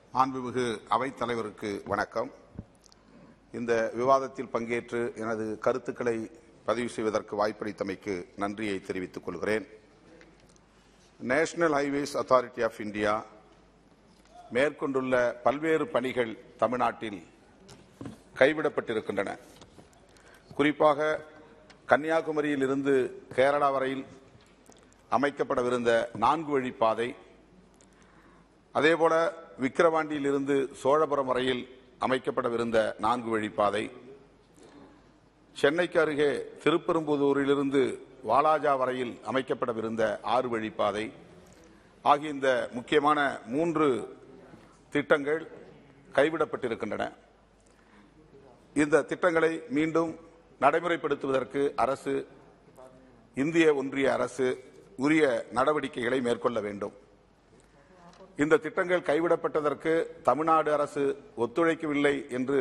மாண்புமிகு அவைத்தலைவருக்கு வணக்கம் இந்த விவாதத்தில் பங்கேற்று எனது கருத்துக்களை பதிவு செய்வதற்கு வாய்ப்பளித்தமைக்கு நன்றியை தெரிவித்துக் கொள்கிறேன் national highways authority of India மேற்கொண்டுள்ள பல்வேறு பணிகள் தமிழ்நாட்டில் கைவிடப்பட்டிருக்கின்றன குறிப்பாக கன்னியாகுமரியில் இருந்து கேரளா வரையில் அமைக்கப்படவிருந்த நான்கு வழி பாதை அதேபோல விக்கிரவாண்டியில் இருந்து சோழபுரம் வரையில் அமைக்கப்படவிருந்த நான்கு வழி பாதை சென்னைக்கு அருகே திருப்பெரும்புதூரிலிருந்து வாலாஜா வரையில் அமைக்கப்படவிருந்த ஆறு வழி பாதை ஆகிய இந்த முக்கியமான மூன்று திட்டங்கள் கைவிடப்பட்டிருக்கின்றன இந்த திட்டங்களை மீண்டும் நடைமுறைப்படுத்துவதற்கு அரசு இந்திய ஒன்றிய அரசு உரிய நடவடிக்கைகளை மேற்கொள்ள வேண்டும் இந்த திட்டங்கள் கைவிடப்பட்டதற்கு தமிழ்நாடு அரசு ஒத்துழைக்கவில்லை என்று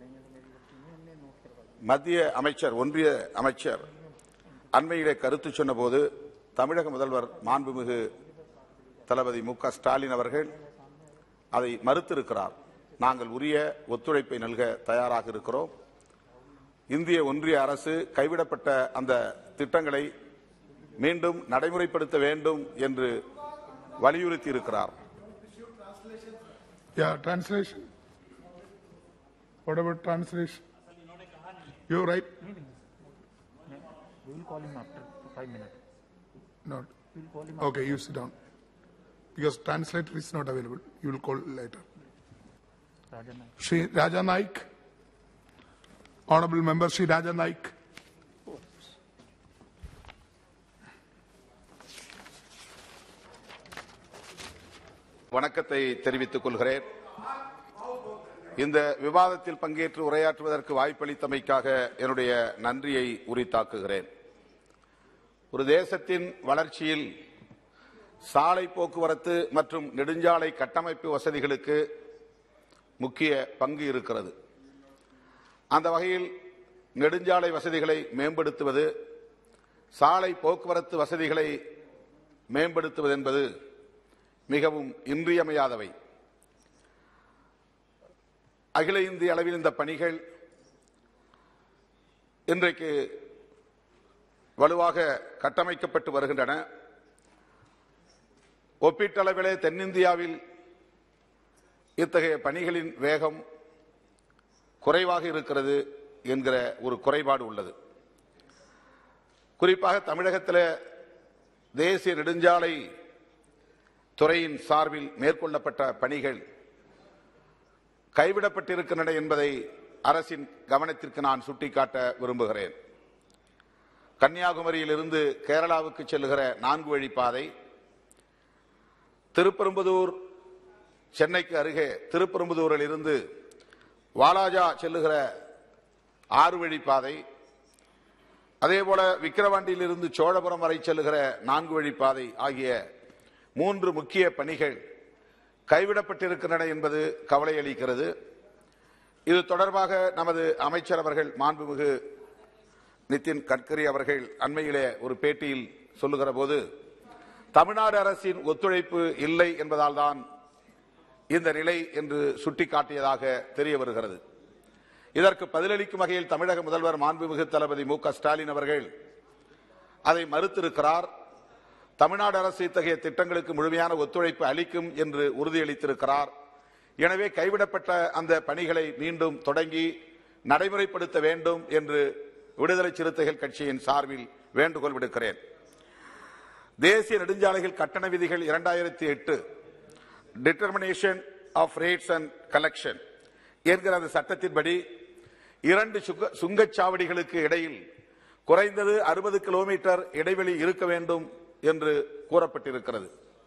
மத்திய அமைச்சர் ஒன்றிய அமைச்சர் அண்மையிலே கருத்து சொன்னபோது தமிழக முதல்வர் மாண்புமிகு தளபதி மு க ஸ்டாலின் அவர்கள் அதை மறுத்திருக்கிறார் நாங்கள் உரிய ஒத்துழைப்பை நல்க தயாராக இருக்கிறோம் இந்திய ஒன்றிய அரசு கைவிடப்பட்ட அந்த திட்டங்களை மீண்டும் நடைமுறைப்படுத்த வேண்டும் என்று வலியுறுத்தி இருக்கிறார் Yeah, translation. What about translation? You right? We will call him after five minutes. Not. We will call him Okay, you sit down. Because translator is not available. You will call later. after Rajana. Shri Raja Naik. Honorable member Shri Raja Naik. வணக்கத்தை தெரிவித்துக் கொள்கிறேன் இந்த விவாதத்தில் பங்கேற்று உரையாற்றுவதற்கு வாய்ப்பளித்தமைக்காக என்னுடைய நன்றியை உரித்தாக்குகிறேன் ஒரு தேசத்தின் வளர்ச்சியில் சாலை போக்குவரத்து மற்றும் நெடுஞ்சாலை கட்டமைப்பு வசதிகளுக்கு முக்கிய பங்கு இருக்கிறது அந்த வகையில் நெடுஞ்சாலை வசதிகளை மேம்படுத்துவது சாலை போக்குவரத்து வசதிகளை மேம்படுத்துவது என்பது மிகவும் இன்றியமையாதவை அகில இந்திய அளவில் இந்த பணிகள் இன்றைக்கு வலுவாக கட்டமைக்கப்பட்டு வருகின்றன ஒப்பீட்டளவிலே தென்னிந்தியாவில் இத்தகைய பணிகளின் வேகம் குறைவாக இருக்கிறது என்கிற ஒரு குறைபாடு உள்ளது குறிப்பாக தமிழகத்தில் தேசிய நெடுஞ்சாலை துறையின் சார்பில் மேற்கொள்ளப்பட்ட பணிகள் கைவிடப்பட்டிருக்கின்றன என்பதை அரசின் கவனத்திற்கு நான் சுட்டிக்காட்ட விரும்புகிறேன் கன்னியாகுமரியிலிருந்து கேரளாவுக்கு செல்லுகிற நான்கு வழி பாதை திருப்பெரும்புதூர் சென்னைக்கு அருகே திருப்பெரும்புதூரில் இருந்து வாலாஜா செல்லுகிற ஆறு வழி பாதை அதேபோல விக்கிரவாண்டியிலிருந்து சோழபுரம் வரை செல்லுகிற நான்கு வழி பாதை ஆகிய மூன்று முக்கிய பணிகள் கைவிடப்பட்டிருக்கின்றன என்பது கவலை அளிக்கிறது இது தொடர்பாக நமது அமைச்சர் அவர்கள் மாண்புமிகு நிதின் கட்கரி அவர்கள் அண்மையிலே ஒரு பேட்டியில் சொல்லுகிற போது தமிழ்நாடு அரசின் ஒத்துழைப்பு இல்லை என்பதால் தான் இந்த நிலை என்று சுட்டிக்காட்டியதாக தெரிய வருகிறது இதற்கு பதிலளிக்கும் வகையில் தமிழக முதல்வர் மாண்புமிகு தளபதி மு க ஸ்டாலின் அவர்கள் அதை மறுத்திருக்கிறார் தமிழ்நாடு அரசு இத்தகைய திட்டங்களுக்கு முழுமையான ஒத்துழைப்பு அளிக்கும் என்று உறுதியளித்திருக்கிறார் எனவே கைவிடப்பட்ட அந்த பணிகளை மீண்டும் தொடங்கி நடைமுறைப்படுத்த வேண்டும் என்று விடுதலை சிறுத்தைகள் கட்சியின் சார்பில் வேண்டுகோள் விடுக்கிறேன் தேசிய நெடுஞ்சாலைகள் கட்டண விதிகள் இரண்டாயிரத்தி எட்டு determination of rates and collection என்கிற அந்த சட்டத்தின்படி இரண்டு சுங்க- சுங்கச்சாவடிகளுக்கு இடையில் குறைந்தது அறுபது கிலோமீட்டர் இடைவெளி இருக்க வேண்டும் என்று கூறப்பட்டிருக்கிறது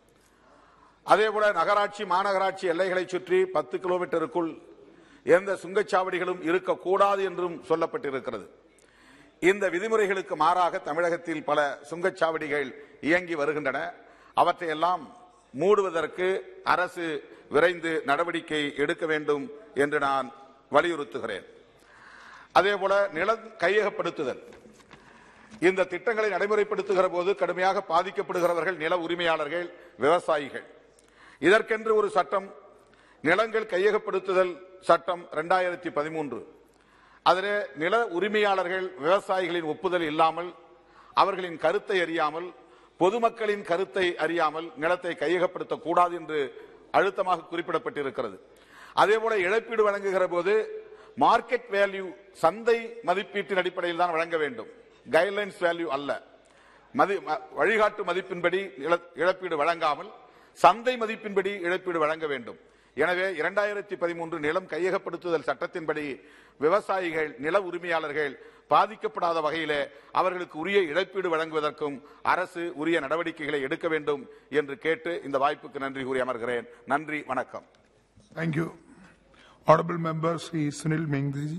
அதேபோல நகராட்சி மாநகராட்சி எல்லைகளை சுற்றி பத்து கிலோமீட்டருக்குள் எந்த சுங்கச்சாவடிகளும் இருக்கக்கூடாது என்றும் சொல்லப்பட்டிருக்கிறது இந்த விதிமுறைகளுக்கு மாறாக தமிழகத்தில் பல சுங்கச்சாவடிகள் இயங்கி வருகின்றன அவற்றையெல்லாம் மூடுவதற்கு அரசு விரைந்து நடவடிக்கை எடுக்க வேண்டும் என்று நான் வலியுறுத்துகிறேன் அதேபோல நிலம் கையகப்படுத்துதல் இந்த திட்டங்களை நடைமுறைப்படுத்துகிற போது கடுமையாக பாதிக்கப்படுகிறவர்கள் நில உரிமையாளர்கள் விவசாயிகள் இதற்கென்று ஒரு சட்டம் நிலங்கள் கையகப்படுத்துதல் சட்டம் ரெண்டாயிரத்தி பதிமூன்று அதில் நில உரிமையாளர்கள் விவசாயிகளின் ஒப்புதல் இல்லாமல் அவர்களின் கருத்தை அறியாமல் பொதுமக்களின் கருத்தை அறியாமல் நிலத்தை கையகப்படுத்தக் கூடாது என்று அழுத்தமாக குறிப்பிடப்பட்டிருக்கிறது அதேபோல இழப்பீடு வழங்குகிற போது மார்க்கெட் வேல்யூ சந்தை மதிப்பீட்டின் அடிப்படையில் தான் வழங்க வேண்டும் கைட்லைன்ஸ் வேல்யூ அல்ல மதி ம- வழிகாட்டு மதிப்பின்படி இழ- இழப்பீடு வழங்காமல் சந்தை மதிப்பின்படி இழப்பீடு வழங்க வேண்டும் எனவே இரண்டாயிரத்தி பதிமூன்று நிலம் கையகப்படுத்துதல் சட்டத்தின்படி விவசாயிகள் நில உரிமையாளர்கள் பாதிக்கப்படாத வகையிலே அவர்களுக்கு உரிய இழப்பீடு வழங்குவதற்கும் அரசு உரிய நடவடிக்கைகளை எடுக்க வேண்டும் என்று கேட்டு இந்த வாய்ப்புக்கு நன்றி கூறி அமர்கிறேன் நன்றி வணக்கம் Thank you. Honorable Member Sri Sunil Mengdiji.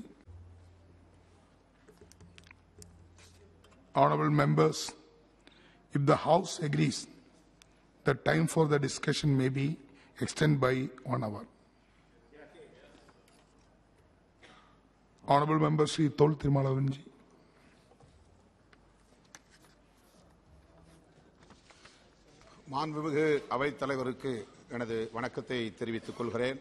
Honorable members, if the House agrees, the time for the discussion may be extended by one hour. Honorable Member Sri Tol Tirumalavanji. மாண்புமிகு அவைத் தலைவருக்கு எனது வணக்கத்தை தெரிவித்துக் கொள்கிறேன்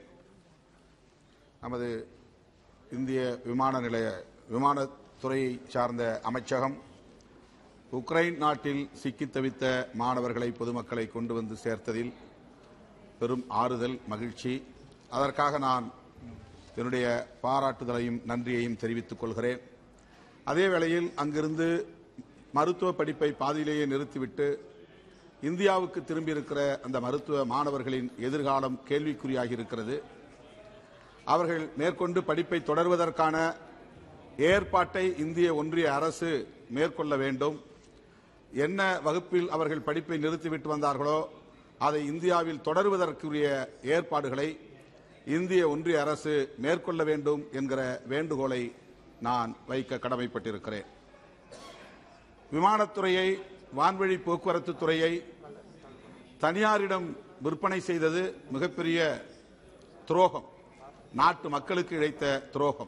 நமது இந்திய விமான நிலைய விமானத்துறையை சார்ந்த அமைச்சகம் உக்ரைன் நாட்டில் சிக்கித் தவித்த மாணவர்களை பொதுமக்களை கொண்டு வந்து சேர்த்ததில் பெரும் ஆறுதல் மகிழ்ச்சி அதற்காக நான் என்னுடைய பாராட்டுதலையும் நன்றியையும் தெரிவித்துக் கொள்கிறேன் அதே வேளையில் அங்கிருந்து மருத்துவ படிப்பை பாதியிலேயே நிறுத்திவிட்டு இந்தியாவுக்கு திரும்பியிருக்கிற அந்த மருத்துவ மாணவர்களின் எதிர்காலம் கேள்விக்குறியாகி இருக்கிறது அவர்கள் மேற்கொண்டு படிப்பை தொடர்வதற்கான ஏற்பாட்டை இந்திய ஒன்றிய அரசு மேற்கொள்ள வேண்டும் என்ன வகுப்பில் அவர்கள் படிப்பை நிறுத்திவிட்டு வந்தார்களோ அதை இந்தியாவில் தொடருவதற்குரிய ஏற்பாடுகளை இந்திய ஒன்றிய அரசு மேற்கொள்ள வேண்டும் என்கிற வேண்டுகோளை நான் வைக்க கடமைப்பட்டிருக்கிறேன் விமானத்துறையை வான்வழி போக்குவரத்து துறையை தனியாரிடம் விற்பனை செய்தது மிகப்பெரிய துரோகம் நாட்டு மக்களுக்கு இழைத்த துரோகம்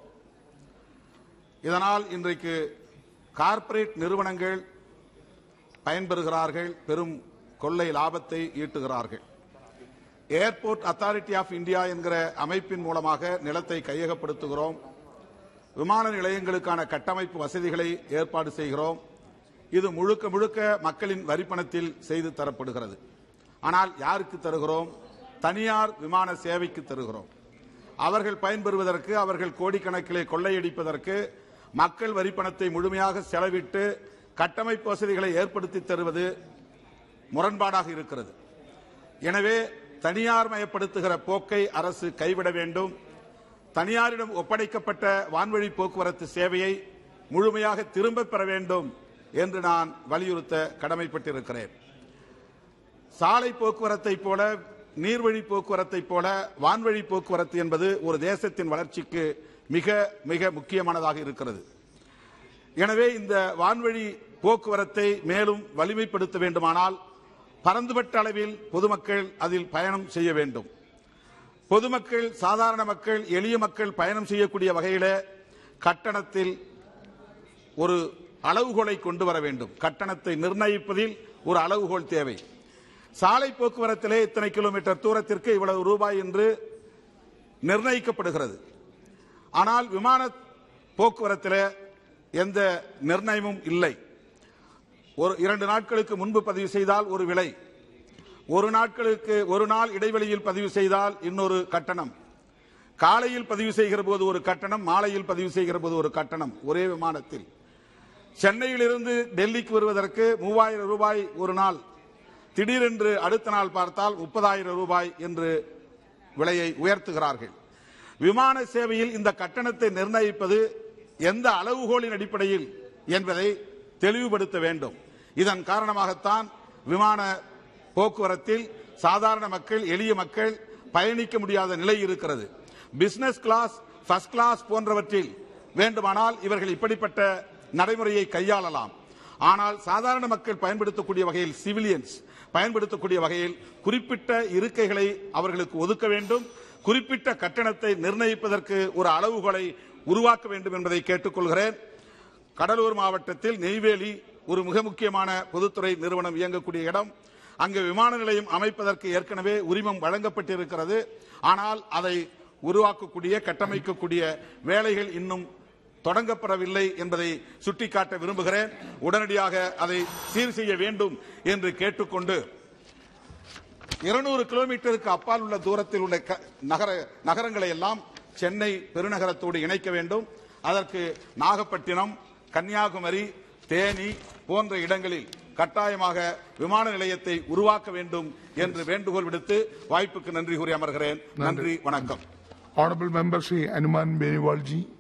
இதனால் இன்றைக்கு கார்ப்பரேட் நிறுவனங்கள் பயன்பெறுகிறார்கள் பெரும் கொள்ளை லாபத்தை ஈட்டுகிறார்கள் ஏர்போர்ட் அத்தாரிட்டி ஆஃப் இந்தியா என்கிற அமைப்பின் மூலமாக நிலத்தை கையகப்படுத்துகிறோம் விமான நிலையங்களுக்கான கட்டமைப்பு வசதிகளை ஏற்பாடு செய்கிறோம் இது முழுக்க முழுக்க மக்களின் வரிப்பணத்தில் செய்து தரப்படுகிறது ஆனால் யாருக்கு தருகிறோம் தனியார் விமான சேவைக்கு தருகிறோம் அவர்கள் பயன்பெறுவதற்கு அவர்கள் கோடிக்கணக்கிலே கொள்ளையடிப்பதற்கு மக்கள் வரிப்பணத்தை முழுமையாக செலவிட்டு கட்டமைப்பு வசதிகளை ஏற்படுத்தி தருவது முரண்பாடாக இருக்கிறது எனவே தனியார் மயப்படுத்துகிற போக்கை அரசு கைவிட வேண்டும் தனியாரிடம் ஒப்படைக்கப்பட்ட வான்வழி போக்குவரத்து சேவையை முழுமையாக திரும்பப் பெற வேண்டும் என்று நான் வலியுறுத்த கடமைப்பட்டிருக்கிறேன் சாலை போக்குவரத்தை போல நீர்வழி போக்குவரத்தை போல வான்வழி போக்குவரத்து என்பது ஒரு தேசத்தின் வளர்ச்சிக்கு மிக மிக முக்கியமானதாக இருக்கிறது எனவே இந்த வான்வழி போக்குவரத்தை மேலும் வலிமைப்படுத்த வேண்டுமானால் பரந்துபட்ட அளவில் பொதுமக்கள் அதில் பயணம் செய்ய வேண்டும் பொதுமக்கள் சாதாரண மக்கள் எளிய மக்கள் பயணம் செய்யக்கூடிய வகையில கட்டணத்தில் ஒரு அளவுகோலை கொண்டு வர வேண்டும் கட்டணத்தை நிர்ணயிப்பதில் ஒரு அளவுகோல் தேவை சாலை போக்குவரத்திலே இத்தனை கிலோமீட்டர் தூரத்திற்கு இவ்வளவு ரூபாய் என்று நிர்ணயிக்கப்படுகிறது ஆனால் விமான போக்குவரத்தில் எந்த நிர்ணயமும் இல்லை ஒரு இரண்டு நாட்களுக்கு முன்பு பதிவு செய்தால் ஒரு விலை ஒரு நாட்களுக்கு ஒரு நாள் இடைவெளியில் பதிவு செய்தால் இன்னொரு கட்டணம் காலையில் பதிவு செய்கிற போது ஒரு கட்டணம் மாலையில் பதிவு செய்கிற போது ஒரு கட்டணம் ஒரே விமானத்தில் சென்னையிலிருந்து டெல்லிக்கு வருவதற்கு மூவாயிரம் ரூபாய் ஒரு நாள் திடீரென்று அடுத்த நாள் பார்த்தால் முப்பதாயிரம் ரூபாய் என்று விலையை உயர்த்துகிறார்கள் விமான சேவையில் இந்த கட்டணத்தை நிர்ணயிப்பது எந்த அளவுகோலின் அடிப்படையில் என்பதை தெளிவுபடுத்த வேண்டும் இதன் காரணமாகத்தான் விமான போக்குவரத்தில் சாதாரண மக்கள் எளிய மக்கள் பயணிக்க முடியாத நிலை இருக்கிறது பிசினஸ் கிளாஸ் ஃபர்ஸ்ட் கிளாஸ் போன்றவற்றில் வேண்டுமானால் இவர்கள் இப்படிப்பட்ட நடைமுறையை கையாளலாம் ஆனால் சாதாரண மக்கள் பயன்படுத்தக்கூடிய வகையில் சிவிலியன்ஸ் பயன்படுத்தக்கூடிய வகையில் குறிப்பிட்ட இருக்கைகளை அவர்களுக்கு ஒதுக்க வேண்டும் குறிப்பிட்ட கட்டணத்தை நிர்ணயிப்பதற்கு ஒரு அளவுகோலை உருவாக்க வேண்டும் என்பதை கேட்டுக்கொள்கிறேன் கடலூர் மாவட்டத்தில் நெய்வேலி ஒரு மிக முக்கியமான பொதுத்துறை நிறுவனம் இயங்கக்கூடிய இடம் அங்கு விமான நிலையம் அமைப்பதற்கு ஏற்கனவே உரிமம் வழங்கப்பட்டிருக்கிறது ஆனால் அதை உருவாக்கக்கூடிய கட்டமைக்கக்கூடிய வேலைகள் இன்னும் தொடங்கப்படவில்லை என்பதை சுட்டிக்காட்ட விரும்புகிறேன் உடனடியாக அதை சீர் செய்ய வேண்டும் என்று கேட்டுக்கொண்டு இருநூறு கிலோமீட்டருக்கு அப்பால் உள்ள தூரத்தில் உள்ள க- நகர நகரங்களை எல்லாம் சென்னை பெருநகரத்தோடு இணைக்க வேண்டும் அதற்கு நாகப்பட்டினம் கன்னியாகுமரி தேனி போன்ற இடங்களில் கட்டாயமாக விமான நிலையத்தை உருவாக்க வேண்டும் என்று வேண்டுகோள் விடுத்து வாய்ப்புக்கு நன்றி கூறி அமர்கிறேன் நன்றி வணக்கம் Honorable Member Sri Anuman Beniwalji.